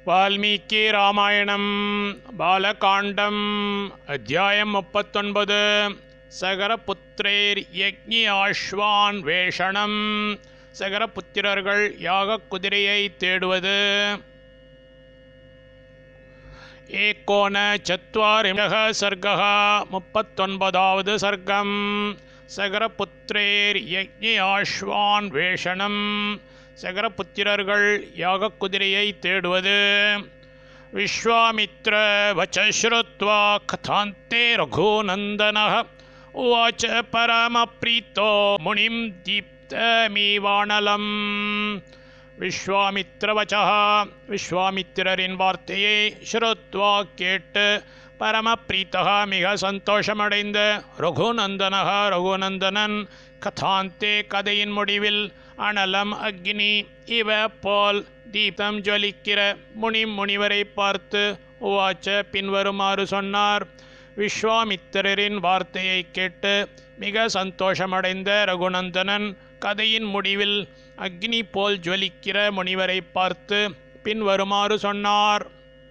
வால்மீகி ராமாயணம் பாலகாண்டம் அத்தியாயம் முப்பத்தொன்பது சகரபுத்திரேர் யக்ஞி ஆஷ்வான் வேஷணம் சகரபுத்திரர்கள் யாகக் குதிரையை தேடுவது ஏகோன சத்வாரிம்சக சர்கः முப்பத்தொன்பதாவது சர்க்கம் சகரபுத்திரேர் யக்ஞி ஆஷ்வான் வேஷணம் சகரபுத்திரர்கள் யாகக் குதிரையை தேடுவது விஸ்வாமித்ர வச்ச ஸ்ருத்வா கதாந்தே ரகுநந்தனः உவாச்ச பரமப்ரீத்தோ முனிம் தீப்தமீவாணலம் விஸ்வாமித்ரவச்சா விஸ்வாமித்திரரின் வார்த்தையை ஸ்ருத்வா கேட்டு பரமப்ரீத்தகா மிக சந்தோஷமடைந்த ரகுநந்தனக ரகுநந்தனன் கதாந்தே கதையின் முடிவில் அனலம் அக்னி இவ போல் தீபம் ஜொலிக்கிற முனி முனிவரை பார்த்து உவாச்ச பின்வருமாறு சொன்னார் விஸ்வாமித்திரரின் வார்த்தையை கேட்டு மிக சந்தோஷமடைந்த ரகுநந்தனன் கதையின் முடிவில் அக்னி போல் ஜொலிக்கிற முனிவரை பார்த்து பின்வருமாறு சொன்னார்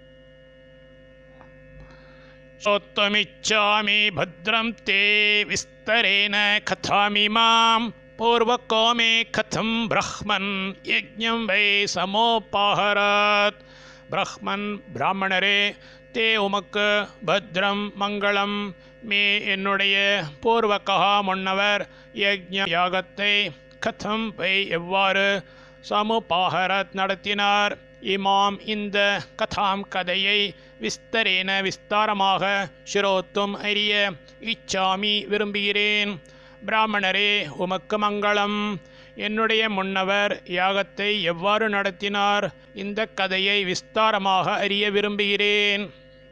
श्रोत्तुमिच्छामि भद्रं ते विस्तरेण कथामिमां पूर्वको मे कथं ब्रह्मन् यज्ञं वै समोपाहरात् பிரஹ்மன் பிராமணரே தே உமக்கு பத்ரம் மங்களம் மே என்னுடைய பூர்வகா முன்னவர் யஜ்ஞ யாகத்தை கதம் வை எவ்வாறு சமுபாகரத் நடத்தினார் இமாம் இந்த கதாம் கதையை விஸ்தரேன விஸ்தாரமாக சிரோத்தும் அறிய இச்சாமி விரும்புகிறேன் பிராமணரே உமக்கு மங்களம் என்னுடைய முன்னவர் யாகத்தை எவ்வாறு நடத்தினார் இந்த கதையை விஸ்தாரமாக அறிய விரும்புகிறேன்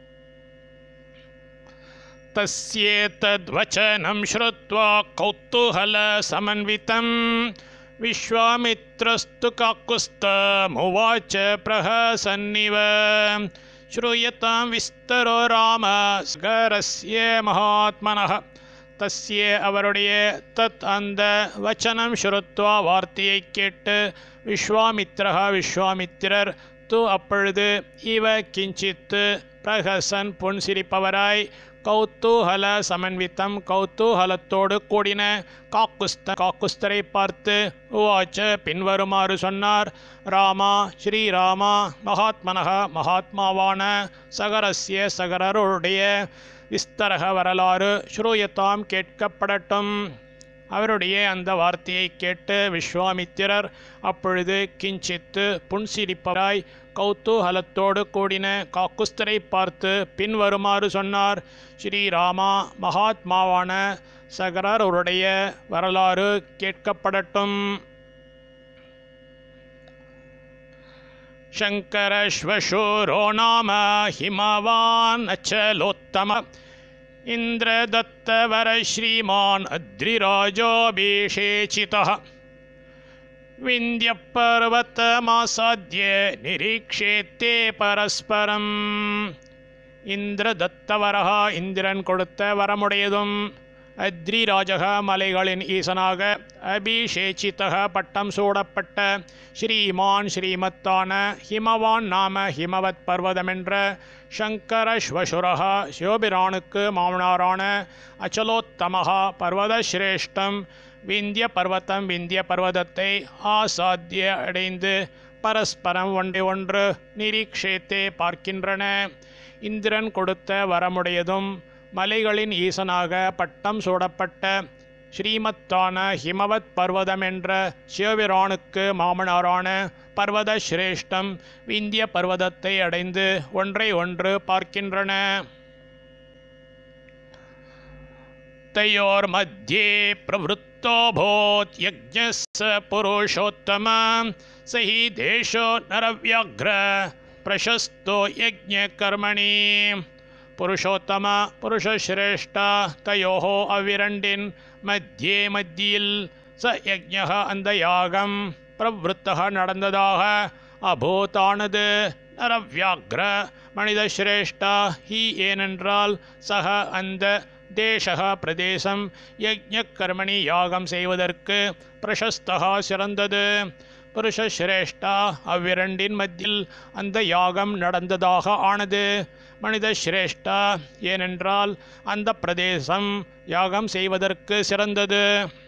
तस्येतद्वचनं श्रुत्वा कौतूहलसमन्वितं विश्वामित्रस्तु काकुस्तमुवाच प्रहसन्निव श्रूयतां विस्तरो राम स्गरस्य महात्मनः தஸ்ய அவருடைய தத் அந்த வச்சனம் ஸ்ருத்வா வார்த்தையை கேட்டு விஸ்வாமித்ரா விஸ்வாமித்திரர் து அப்பொழுது இவ கிஞ்சித்து பிரகசன் புன்சிரிப்பவராய் கௌதூகல சமன்வித்தம் கௌதூகலத்தோடு கூடின காக்குஸ்த காக்குஸ்தரை பார்த்து உவாச்ச பின்வருமாறு சொன்னார் ராமா ஸ்ரீராமா மகாத்மனக மகாத்மாவான சகரஸ்ய சகரருடைய விஸ்தரக வரலாறு ஸ்ரூயத்தாம் கேட்கப்படட்டும் அவருடைய அந்த வார்த்தையை கேட்டு விஸ்வாமித்திரர் அப்பொழுது கிஞ்சித்து புன்சிரிப்பவராய் கௌதூகலத்தோடு கூடின காக்குஸ்தரை பார்த்து பின்வருமாறு சொன்னார் ஸ்ரீராமா மகாத்மாவான சகரருடைய வரலாறு கேட்கப்படட்டும் शङ्करश्वशूरो नाम हिमवान् अचलोत्तम इन्द्रदत्तवरश्रीमान् अद्रिराजोऽभिषेचितः विन्द्यपर्वतमासाद्य निरीक्षेत्ते परस्परम् இந்திரதத்தவரக இந்திரன் கொடுத்த வரமுடையதும் அத்ரிராஜக மலைகளின் ஈசனாக அபிஷேச்சித்தக பட்டம் சூடப்பட்ட ஸ்ரீமான் ஸ்ரீமத்தான ஹிமவான் நாம ஹிமவத் பர்வதமென்ற சங்கரஸ்வசுரக சிவபிரானுக்கு மாமனாரான அச்சலோத்தமகா பர்வதஸ்ரேஷ்டம் விந்திய பர்வதம் விந்திய பர்வதத்தை ஆசாத்திய அடைந்து பரஸ்பரம் ஒன்றை ஒன்று நிரீக்ஷேத்தே பார்க்கின்றன இந்திரன் கொடுத்த வரமுடையதும் மலைகளின் ஈசனாக பட்டம் சூடப்பட்ட ஸ்ரீமத்தான ஹிமவத் பர்வதம் என்ற சிவபிரானுக்கு மாமனாரான பர்வத சிரேஷ்டம் விந்திய பர்வதத்தை அடைந்து ஒன்றை ஒன்று பார்க்கின்றன तयोर्मध्ये प्रवृत्तोऽभूत् यज्ञस्य पुरुषोत्तम स हि देशो नरव्याघ्र प्रशस्तो यज्ञकर्मणि புருஷோத்தம புருஷஸ்ரேஷ்ட தயோஹோ அவ்விரண்டின் மத்தியே மத்தியில் ச யஜ்ஞ அந்த யாகம் பிரவருத்தக நடந்ததாக அபூதானது நரவியாக்ர மனித சிரேஷ்டா ஹி ஏனென்றால் சக அந்த தேசக பிரதேசம் யஜ்ஞ கர்மணி யாகம் செய்வதற்கு பிரசஸ்தகா சிறந்தது புருஷஸ்ரேஷ்டா அவ்விரண்டின் மத்தியில் அந்த யாகம் நடந்ததாக ஆனது மனித சிரேஷ்டா ஏனென்றால் அந்த பிரதேசம் யாகம் செய்வதற்கு சிறந்தது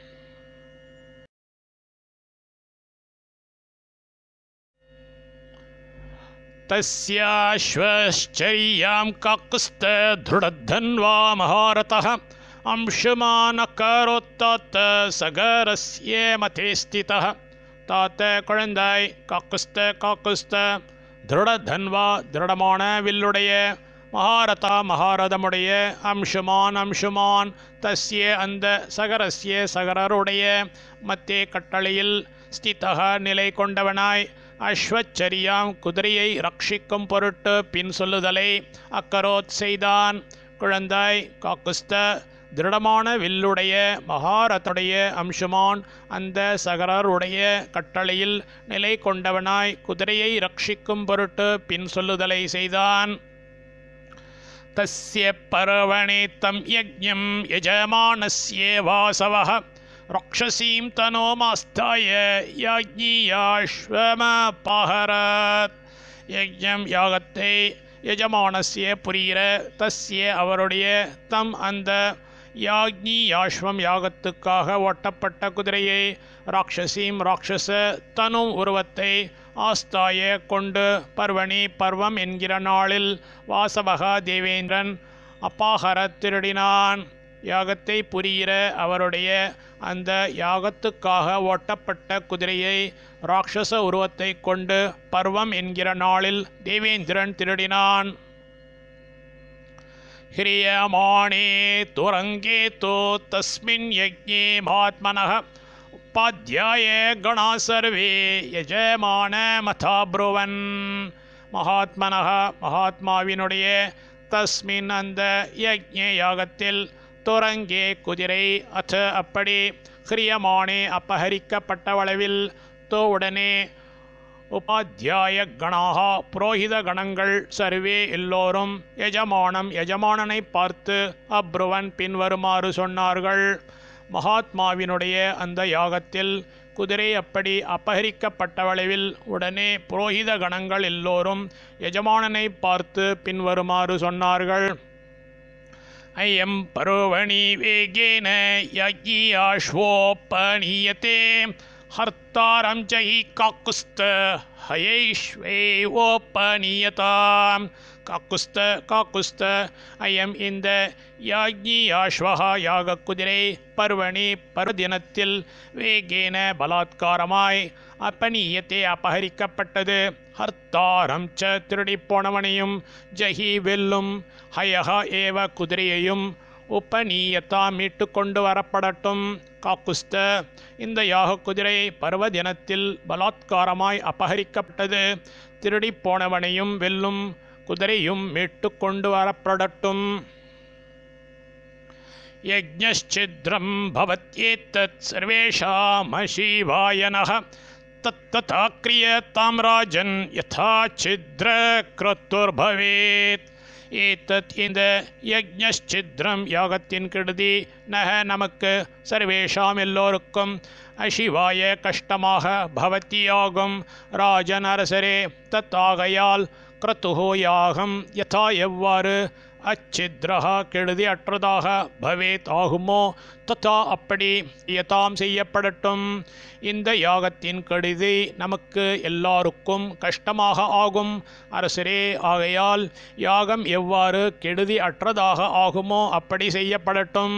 तस्याश्वश्चर्यां काकुस्तदृढधन्वा महारथः अंशुमानकरोत्तात सगरस्य मते स्थितः தாத்த குழந்தாய் காக்குஸ்த காக்குஸ்த திருடதன்வா திருடமான வில்லுடைய மகாரதா மகாரதமுடைய அம்சுமான் அம்சுமான் தஸ்ய அந்த சகரஸ்ய சகரருடைய மத்திய கட்டளையில் ஸ்திதக நிலை கொண்டவனாய் அஸ்வச்சரியாம் குதிரையை ரட்சிக்கும் பொருட்டு பின் சொல்லுதலை அக்கரோத் செய்தான் குழந்தாய் காக்குஸ்த திருடமான வில்லுடைய மகாரத்துடைய அம்சுமான் அந்த சகரருடைய கட்டளையில் நிலை கொண்டவனாய் குதிரையை ரட்சிக்கும் பொருட்டு பின் சொல்லுதலை செய்தான் तस्य पर्वणे तं यज्ञं यजमानस्य वासवः रक्षसीं तनोमास्थाय யாஜ்ஞியாஸ்வமபஹரத் யஜ்ஞம் யாகத்தை எஜமானசிய புரிகிற தஸ்ய அவருடைய தம் அந்த யாக்ஞி யாஷ்வம் யாகத்துக்காக ஓட்டப்பட்ட குதிரையை ராட்சசீம் ராட்சச தனு உருவத்தை ஆஸ்தாய கொண்டு பர்வணி பர்வம் என்கிற நாளில் வாசவகா தேவேந்திரன் அப்பாகர திருடினான் யாகத்தை புரிகிற அவருடைய அந்த யாகத்துக்காக ஓட்டப்பட்ட குதிரையை ராட்சச உருவத்தை கொண்டு பர்வம் என்கிற நாளில் தேவேந்திரன் திருடினான் ह्रियमाणे तुरङ्गे तु तस्मिन् यज्ञे महात्मनः उपाध्याय गणा सर्वे यजमानमथाब्रुवन् மகாத்மனக மகாத்மாவினுடைய தஸ்மின் அந்த யஜ்ஞ யாகத்தில் துரங்கே குதிரை அத அப்படி ஹிரியமானே அபகரிக்கப்பட்டவளவில் தோ உடனே உபாத்தியாய கணாக புரோகித கணங்கள் சர்வே எல்லோரும் எஜமானம் எஜமானனை பார்த்து அப்ருவன் பின்வருமாறு சொன்னார்கள் மகாத்மாவினுடைய அந்த யாகத்தில் குதிரை அப்படி அபகரிக்கப்பட்டவளவில் உடனே புரோகித கணங்கள் எல்லோரும் எஜமானனை பார்த்து பின்வருமாறு சொன்னார்கள் அயம் பருவணி வேகேன யஜ்யாஸ்வோப்பனீயத்தே हर्तारं च हि काकुस्त हयैष्वैवोपनीयताम् காக்குஸ்த காக்குஸ்த ஐயம் இந்த யாக்ஞி யாஸ்வகா யாக குதிரை பர்வணி பருதினத்தில் வேகேன பலாத்காரமாய் அப்பனீயத்தை அபகரிக்கப்பட்டது ஹர்த்தாரம் ச திருடிப் போனவனையும் ஜஹி வெல்லும் ஹயஹா ஏவ குதிரையையும் உப்பநீயத்தா மீட்டு கொண்டு வரப்படட்டும் காக்குஸ்த இந்த யாக குதிரை பருவ தினத்தில் பலாத்காரமாய் அபகரிக்கப்பட்டது திருடிப் போனவனையும் வெல்லும் குதிரையும் மீட்டு கொண்டு வரப்படட்டும் यज्ञश्चिद्रं भवत्येतत् सर्वेषामशिवायनः तत्तथा क्रियतां राजन् यथा छिद्रक्रतुर्भवेत् ஏத்தத் இந்த யஜ்ஞித்ரம் யாகத்தின் கெடுதி நக நமக்கு சர்வேஷாம் எல்லோருக்கும் அசிவாய கஷ்டமாக பவத்தியாகும் ராஜன் அரசரே தத்தாகையால் கிரத்துஹோ யாகம் யதா எவ்வாறு அச்சித்ரஹா கெடுதி அற்றதாக பவேத் ஆகுமோ ததா அப்படி யதாம் செய்யப்படட்டும் இந்த யாகத்தின் கெடுதி நமக்கு எல்லாருக்கும் கஷ்டமாக ஆகும் அரசரே ஆகையால் யாகம் எவ்வாறு கெடுதி அற்றதாக ஆகுமோ அப்படி செய்யப்படட்டும்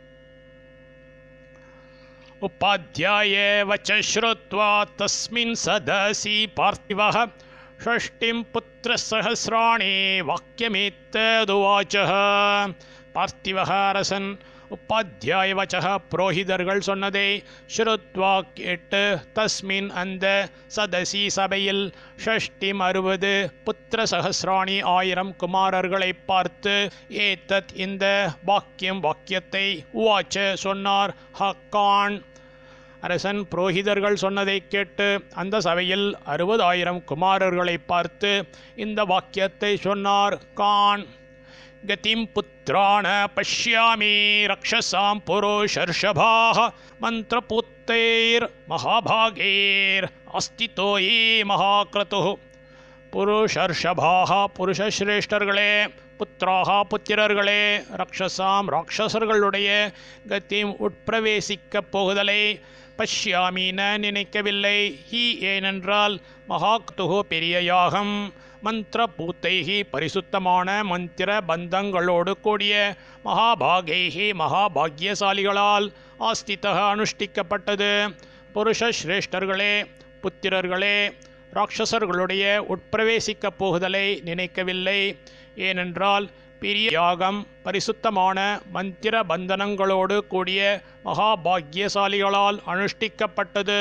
उपाध्याय वच श्रुत्वा तस्मिन् सदसि पार्थिवः षष्टिं पुत्रसहस्राणि வாக்கியமேத்ததுவாச்சः பார்த்திவக அரசன் உபாத்தியாய வச்சக புரோகிதர்கள் சொன்னதை ஸ்ருத்வா கேட்டு தஸ்மின் அந்த சதசி சபையில் ஷஷ்டிம் அறுபது புத்திர சகசிராணி ஆயிரம் குமாரர்களை பார்த்து ஏத்தத் இந்த வாக்கியம் வாக்கியத்தை உவாச்ச சொன்னார் ஹக்கான் அரசன் புரோகிதர்கள் சொன்னதை கேட்டு அந்த சபையில் அறுபதாயிரம் குமாரர்களை பார்த்து இந்த வாக்கியத்தை சொன்னார் கான் गतिं पुत्रान् पश्यामि रक्षसां पुरुषर्षभाः मन्त्रपुत्र महाभूतैर्महाभागैर् अस्तितो ये महाक्रतुः புருஷர்ஷபாக புருஷஸ்ரேஷ்டர்களே புத்திராக புத்திரர்களே ரக்ஷசாம் ராட்சசர்களுடைய கத்தியும் உட்பிரவேசிக்கப் போகுதலை பஷ்யாமீன நினைக்கவில்லை ஹி ஏனென்றால் மகாக்துகு பெரிய யாகம் மந்திர பூத்தைகி பரிசுத்தமான மந்திர பந்தங்களோடு கூடிய மகாபாகைகி மகாபாகியசாலிகளால் ஆஸ்திதக அனுஷ்டிக்கப்பட்டது புருஷ சிரேஷ்டர்களே புத்திரர்களே ராட்சசர்களுடைய உட்பிரவேசிக்கப் போகுதலை நினைக்கவில்லை ஏனென்றால் பெரிய யாகம் பரிசுத்தமான மந்திர பந்தனங்களோடு கூடிய மகாபாகியசாலிகளால் அனுஷ்டிக்கப்பட்டது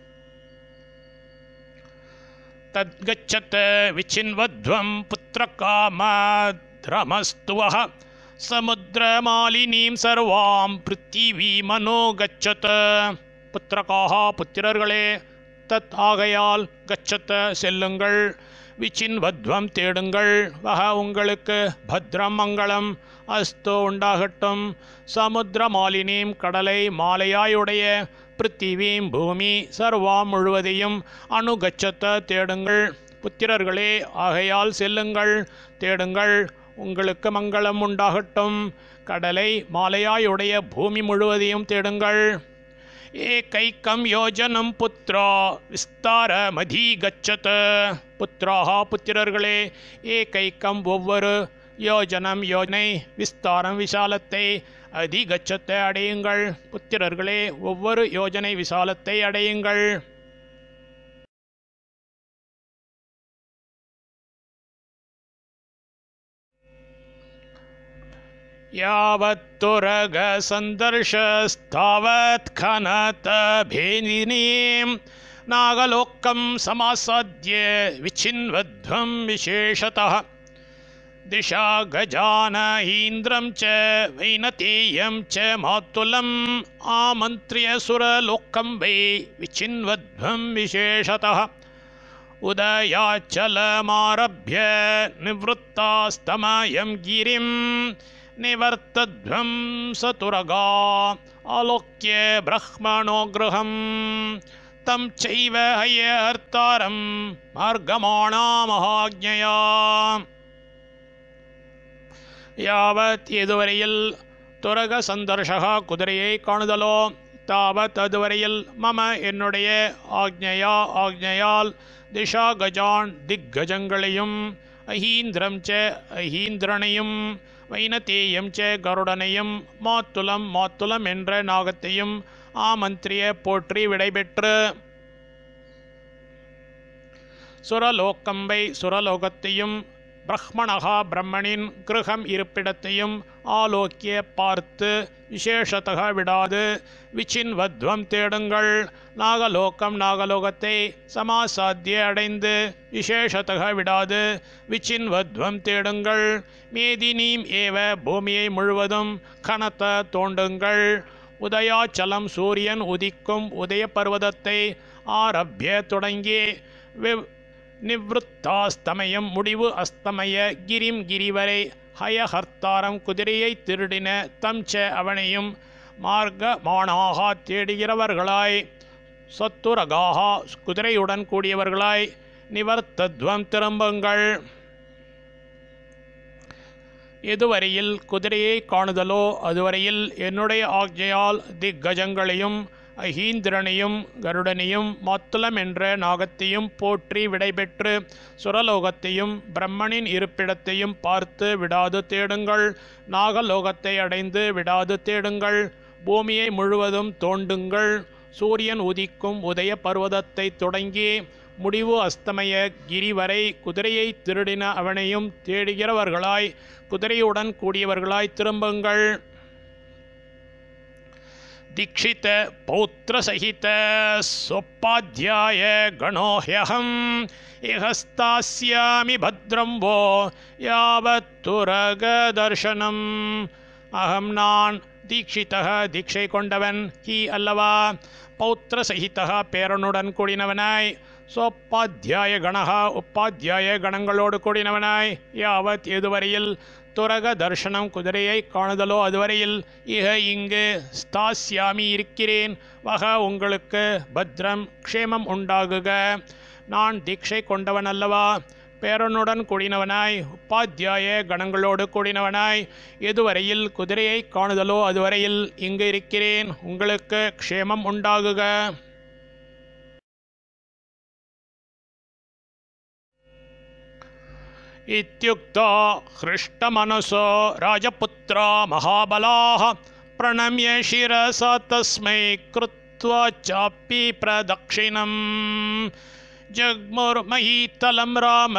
तद्गच्छत् विचिन्वध्वं पुत्रकामद्रमस्तुवः समुद्रमालिनीं सर्वां पृथिवीमनो गच्छत புத்திரகாக புத்திரர்களே தத் ஆகையால் கச்சத்த செல்லுங்கள் விச்சின் வத்வம் தேடுங்கள் வக உங்களுக்கு பத்ரம் மங்களம் அஸ்தோ உண்டாகட்டும் சமுத்திர மாலினீம் கடலை மாலையாயுடைய பிருத்திவீம் பூமி சர்வாம் முழுவதையும் அணுகச்சத்த தேடுங்கள் புத்திரர்களே ஆகையால் செல்லுங்கள் தேடுங்கள் உங்களுக்கு மங்களம் உண்டாகட்டும் கடலை மாலையாயுடைய பூமி முழுவதையும் தேடுங்கள் ஏகைக்கம் யோஜனம் புத்ரா விஸ்தாரமதி கச்சத புத்திராக புத்திரர்களே ஏகைக்கம் ஒவ்வொரு யோஜனம் யோஜனை விஸ்தாரம் விசாலத்தை அதிகச்சத்தை அடையுங்கள் புத்திரர்களே ஒவ்வொரு யோஜனை விசாலத்தை அடையுங்கள் यावत्तुरग सन्दर्शस्तावत् खनतभेदिनीं नागलोकं समासाद्य विच्छिन्वध्वं विशेषतः दिशा गजान इन्द्रं च वैनतेयं च मातुलम् आमन्त्र्य सुरलोकं वै विच्छिन्वध्वं विशेषतः उदयाचलमारभ्य निवृत्तास्तमयं गिरिं निवर्तध्वं सतुरगा आलोक्य ब्रह्मणो गृहं तं चैव हयहर्तारं मार्गमाणा महाज्ञया யாவத் இதுவரையில் துரக சந்தர்ஷகா குதிரையை காணுதலோ தாவத் அதுவரையில் மம என்னுடைய ஆக்ஞையா ஆக்ஞையால் திஷா கஜான் திக்கஜங்களையும் அஹீந்திரம் ச அஹீந்திரனையும் வைனதேயம் ச கருடனையும் மாத்துலம் மாத்துலம் என்ற நாகத்தையும் ஆமந்திரிய போற்றி விடைபெற்று சுரலோக்கம்பை சுரலோகத்தையும் பிரஹ்மணகா பிரம்மனின் கிருகம் இருப்பிடத்தையும் ஆலோக்கிய பார்த்து விசேஷத்தக விடாது விச்சின்வத்வம் தேடுங்கள் நாகலோகம் நாகலோகத்தை சமாசாத்திய அடைந்து விசேஷத்தக விடாது விச்சின்வத்வம் தேடுங்கள் மேதினீம் ஏவ பூமியை முழுவதும் கனத்த தோண்டுங்கள் உதயாச்சலம் சூரியன் உதிக்கும் உதய பர்வதத்தை ஆரம்பிய தொடங்கி வெவ் நிவ்ருத்தாஸ்தமயம் முடிவு அஸ்தமய கிரிம் கிரிவரை ஹயஹர்த்தாரம் குதிரையை திருடின தம் ச அவனையும் மார்க்கமானாக தேடுகிறவர்களாய் சத்துரகாக குதிரையுடன் கூடியவர்களாய் நிவர்த்தத்வம் திரும்புங்கள் எதுவரையில் குதிரையை காணுதலோ அதுவரையில் என்னுடைய ஆக்ஞையால் திக்கஜங்களையும் அஹீந்திரனையும் கருடனையும் மாத்துலம் என்ற நாகத்தையும் போற்றி விடைபெற்று சுரலோகத்தையும் பிரம்மனின் இருப்பிடத்தையும் பார்த்து விடாது தேடுங்கள் நாகலோகத்தை அடைந்து விடாது தேடுங்கள் பூமியை முழுவதும் தோண்டுங்கள் சூரியன் உதிக்கும் உதய பர்வதத்தை தொடங்கி முடிவு அஸ்தமய கிரி வரை குதிரையை திருடின அவனையும் தேடுகிறவர்களாய் குதிரையுடன் கூடியவர்களாய் திரும்புங்கள் दीक्षित पौत्रसहित सोपाध्याय गणो ह्यहम् इहस्तास्यामि भद्रं वो यावत्तुरगदर्शनम् அகம் நான் தீட்சிதக தீட்சை கொண்டவன் ஹி அல்லவா பௌத்திர சகிதா பேரனுடன் கூடினவனாய் சோப்பாத்தியாய கணகா உப்பாத்தியாய கணங்களோடு கூடினவனாய் யாவத் எதுவரையில் துரக தர்ஷனம் குதிரையை காணுதலோ அதுவரையில் இக இங்கு ஸ்தாஸ்யாமி இருக்கிறேன் வக உங்களுக்கு பத்ரம் க்ஷேமம் உண்டாகுக நான் தீட்சை கொண்டவன் அல்லவா பேரனுடன் கூடினவனாய் உப்பாத்தியாய கணங்களோடு கூடினவனாய் எதுவரையில் குதிரையை காணுதலோ அதுவரையில் இங்கு இருக்கிறேன் உங்களுக்கு க்ஷேமம் உண்டாகுக इत्युक्तो हृष्टमनसो राजपुत्रा महाबलाः प्रणम्य शिरसा तस्मै कृत्वा चापि प्रदक्षिणम् जग्मुर्महीतलं राम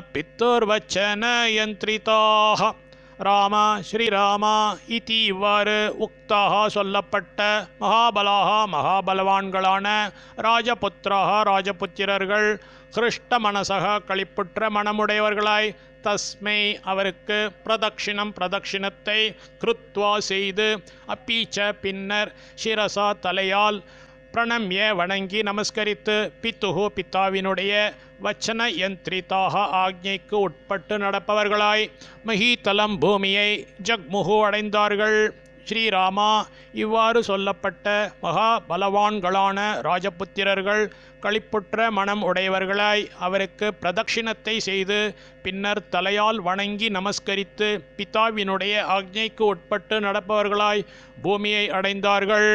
पितुर्वचनयन्त्रिताः ராம ஸ்ரீராமா இதி இவ்வாறு உக்தாக சொல்லப்பட்ட மகாபலாக மகாபலவான்களான ராஜபுத்திராக ராஜபுத்திரர்கள் ஹிருஷ்ட மனசக களிப்புற்ற மனமுடையவர்களாய் தஸ்மை அவருக்கு பிரதக்ஷிணம் பிரதக்ஷிணத்தை கிருத்வா செய்து அப்பீச்ச பின்னர் சிரசா தலையால் பிரணம்ய வணங்கி நமஸ்கரித்து பித்துகு பித்தாவினுடைய வச்சன யந்திரிதாக ஆக்ஞைக்கு உட்பட்டு நடப்பவர்களாய் மஹீதலம் பூமியை ஜக்முகு அடைந்தார்கள் ஸ்ரீராமா இவ்வாறு சொல்லப்பட்ட மகா பலவான்களான ராஜபுத்திரர்கள் களிப்புற்ற மனம் உடையவர்களாய் அவருக்கு பிரதட்சிணத்தை செய்து பின்னர் தலையால் வணங்கி நமஸ்கரித்து பிதாவினுடைய ஆக்ஞைக்கு உட்பட்டு நடப்பவர்களாய் பூமியை அடைந்தார்கள்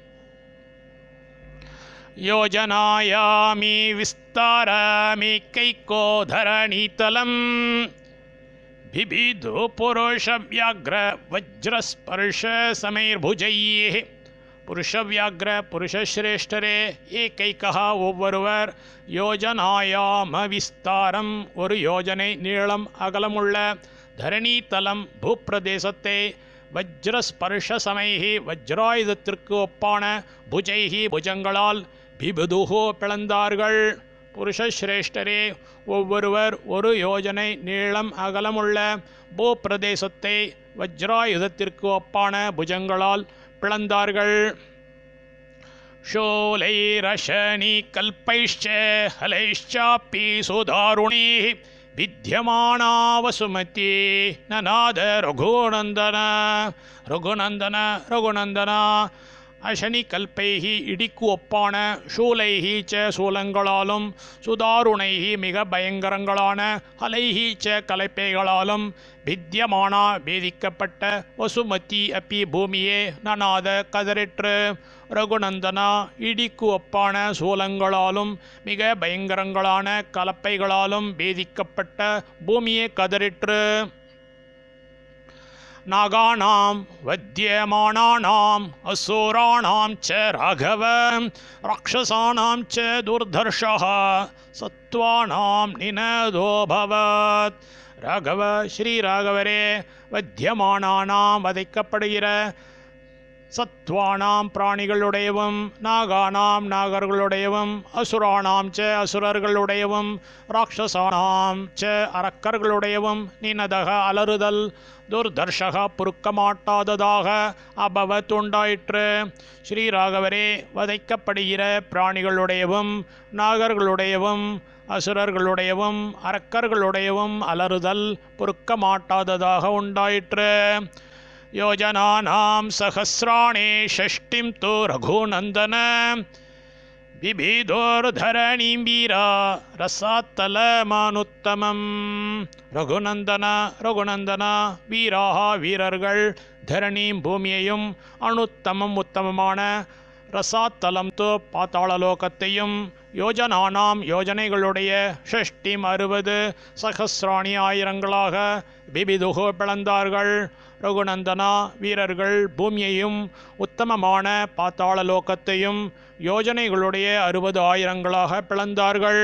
योजनायामि विस्तारामि कैकोधरणीतलम् बिबिधु पुरुषव्याघ्र वज्रस्पर्शसमैर्भुजैः புருஷவியாகிர புருஷஸ்ரேஷ்டரே ஏகைக்கா ஒவ்வொருவர் யோஜனாயாம விஸ்தாரம் ஒரு யோஜனை நீளம் அகலமுள்ள தரணீதலம் பூப்பிரதேசத்தை வஜ்ரஸ்பர்ஷ சமைஹி வஜ்ராயுதத்திற்கு ஒப்பான புஜைஹி புஜங்களால் பிபுதுகோ பிளந்தார்கள் புருஷஸ்ரேஷ்டரே ஒவ்வொருவர் ஒரு யோஜனை நீளம் அகலமுள்ள பூப்பிரதேசத்தை வஜ்ராயுதத்திற்கு ஒப்பான புஜங்களால் பிளந்தார்கள் शूलैरशनीकल्पैश्च हलैश्चापि सुदारुणैः विद्यमाना वसुमती ननाद रघुनन्दन रघुनन्दन रघुनन्दन அசனிகல்பைகி இடிக்கு ஒப்பான சூலைஹி ச சூலங்களாலும் சுதாருணைஹி மிக பயங்கரங்களான அலைஹி ச கலைப்பைகளாலும் வித்தியமானா பேதிக்கப்பட்ட வசுமதி அப்பி பூமியே நனாத கதறிற்று ரகுநந்தனா இடிக்கு ஒப்பான சூலங்களாலும் மிக பயங்கரங்களான கலப்பைகளாலும் பேதிக்கப்பட்ட பூமியே கதறிற்று नागानां वध्यमानानाम् असुराणां च राघव राक्षसानां च दुर्धर्षः सत्त्वानां निनदोऽभवत् ராகவ ஸ்ரீராகவரே வத்தியமானானாம் வதைக்கப்படுகிற சத்வானாம் பிராணிகளுடையவும் நாகானாம் நாகர்களுடையவும் அசுராணாம் ச அசுரர்களுடையவும் ராட்சசானாம் ச அரக்கர்களுடையவும் நினதக அலறுதல் துர்தர்ஷக பொறுக்க மாட்டாததாக அபவத் உண்டாயிற்று ஸ்ரீராகவரே வதைக்கப்படுகிற பிராணிகளுடையவும் நாகர்களுடையவும் அசுரர்களுடையவும் அரக்கர்களுடையவும் அலறுதல் பொறுக்க மாட்டாததாக உண்டாயிற்று योजनानां सहस्राणि षष्टिं तु रघुनन्दन बिभिदोर्धरणीं वीरा ரசாத்தலமானுத்தமம் ரகுநந்தன ரகுநந்தன வீராக வீரர்கள் தரணீம் பூமியையும் அனுத்தமம் உத்தமமான ரசாத்தலம் தோ பாத்தாளலோகத்தையும் யோஜனானாம் யோஜனைகளுடைய ஷஷ்டிம் அறுபது சகசிராணி ஆயிரங்களாக பிபிதுகு பிளந்தார்கள் ரகுநந்தனா வீரர்கள் பூமியையும் உத்தமமான பாத்தாள லோகத்தையும் யோஜனைகளுடைய அறுபது ஆயிரங்களாக பிளந்தார்கள்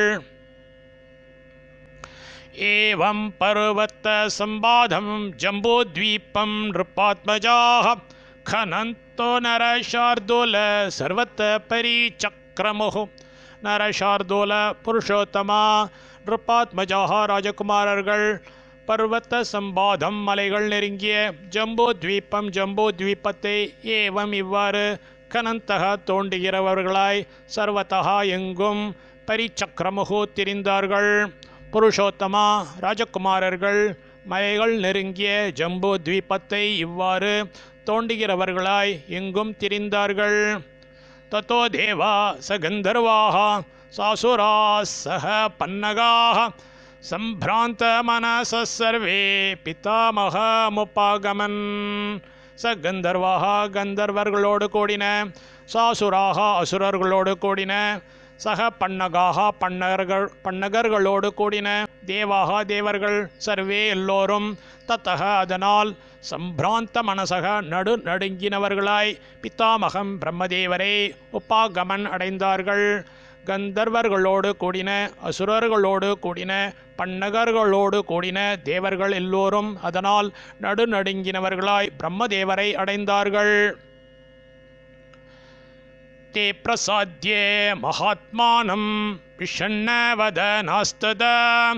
एवं पर्वतसम्बाधं जम्बूद्वीपं नृपात्मजाः खनन्तो नरशार्दूल सर्वत्र परिचक्रमुः நரஷார்தூல புருஷோத்தமா நிருப்பாத்மஜாக ராஜகுமாரர்கள் பர்வத்த சம்பாதம் மலைகள் நெருங்கிய ஜம்போ துவீபம் ஜம்போ துவீபத்தை ஏவம் இவ்வாறு கனந்தக தோண்டுகிறவர்களாய் சர்வதா எங்கும் பரிச்சக்கரமுகு திரிந்தார்கள் புருஷோத்தமா ராஜகுமாரர்கள் மலைகள் நெருங்கிய ஜம்பு துவீபத்தை இவ்வாறு தோண்டுகிறவர்களாய் எங்கும் திரிந்தார்கள் தத்தோ தேவா ச கந்தர்வாக சாசுராः சக பன்னகாः சம்பிராந்த மனச சர்வே பிதாமகமுப்பாகமன் ச கந்தர்வாக கந்தர்வர்களோடு கூடின சாசுராக அசுரர்களோடு கூடின சக பன்னகாக பன்னகர்கள் பன்னகர்களோடு கூடின தேவாக தேவர்கள் சர்வே எல்லோரும் தத்தக அதனால் சம்பிராந்த மனசக நடு நடுங்கினவர்களாய் பித்தாமகம் பிரம்மதேவரை உப்பாகமன் அடைந்தார்கள் கந்தர்வர்களோடு கூடின அசுரர்களோடு கூடின பன்னகர்களோடு கூடின தேவர்கள் எல்லோரும் அதனால் நடுநடுங்கினவர்களாய் பிரம்மதேவரை அடைந்தார்கள் ते प्रसाद्ये महात्मानं विषण्णवदनास्तदा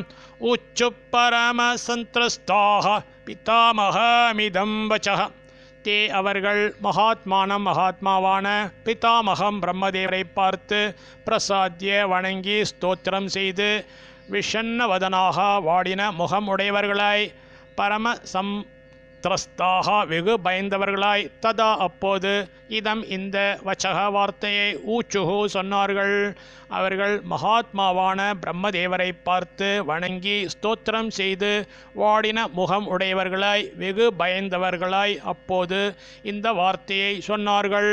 உச்சுப்பரமசந்திரஸ்தாக பிதாமகமிதம் வச்சः தே அவர்கள் மகாத்மானம் மகாத்மாவான பிதாமகம் பிரம்மதேவரை பார்த்து பிரசாத்திய வணங்கி ஸ்தோத்திரம் செய்து விஷண்ணவதனாக வாடின முகம் உடையவர்களாய் பரம சம் திரஸ்தாக வெகு பயந்தவர்களாய் ததா அப்போது இதம் இந்த வச்சக வார்த்தையை ஊச்சுகு சொன்னார்கள் அவர்கள் மகாத்மாவான பிரம்மதேவரை பார்த்து வணங்கி ஸ்தோத்திரம் செய்து வாடின முகம் உடையவர்களாய் வெகு பயந்தவர்களாய் அப்போது இந்த வார்த்தையை சொன்னார்கள்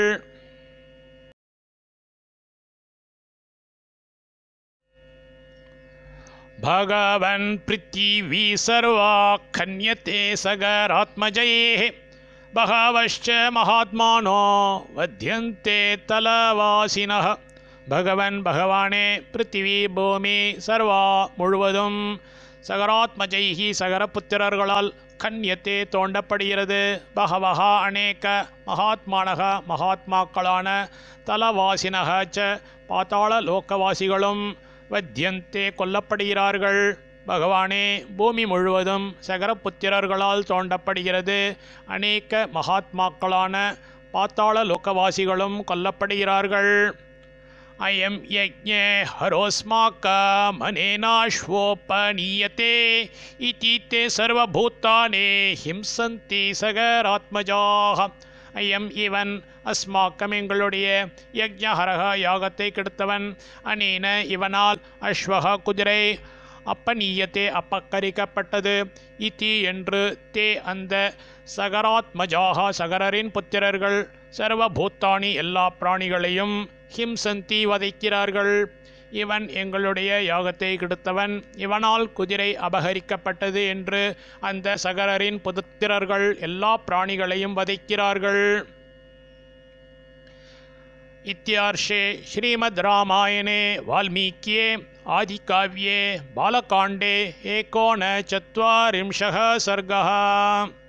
भगवन् पृथिवी सर्वा खन्यते सगरात्मजैः बहवश्च महात्मानो वध्यन्ते तलवासिनः பகவன் பகவானே பிருத்திவி பூமி சர்வா முழுவதும் சகராத்மஜைகி சகரபுத்திரர்களால் கன்யத்தே தோண்டப்படுகிறது பகவகா அநேக மகாத்மானக மகாத்மாக்களான தலவாசினக ச பாத்தாள லோக்கவாசிகளும் வத்தியந்தே கொல்லப்படுகிறார்கள் பகவானே பூமி முழுவதும் சகரபுத்திரர்களால் தோண்டப்படுகிறது அநேக மகாத்மாக்களான பாத்தாள லோக்கவாசிகளும் கொல்லப்படுகிறார்கள் அயம் யஜ்ஞே ஹரோஸ்மாக்கமனேனாஸ்வோபனீயத்தே இதி தே சர்வபூத்தானே ஹிம்சந்தி சகராத்மஜாக ஐயம் இவன் அஸ்மாக்கம் எங்களுடைய யஜ்ஞஹரக யாகத்தை கெடுத்தவன் அனேன இவனால் அஸ்வக குதிரை அப்பனீயத்தே அப்பக்கரிக்கப்பட்டது இதி என்று தே அந்த சகராத்மஜாக சகரரின் புத்திரர்கள் சர்வபூத்தானி எல்லா பிராணிகளையும் ஹிம்சந்தி வதைக்கிறார்கள் இவன் எங்களுடைய யாகத்தை கெடுத்தவன் இவனால் குதிரை அபகரிக்கப்பட்டது என்று அந்த சகரரின் புத்திரர்கள் எல்லா பிராணிகளையும் வதைக்கிறார்கள் इत्यार्षे श्रीमद्रामायणे वाल्मीक्ये आदिकाव्ये बालकाण्डे एकोनचत्वारिंशः सर्गः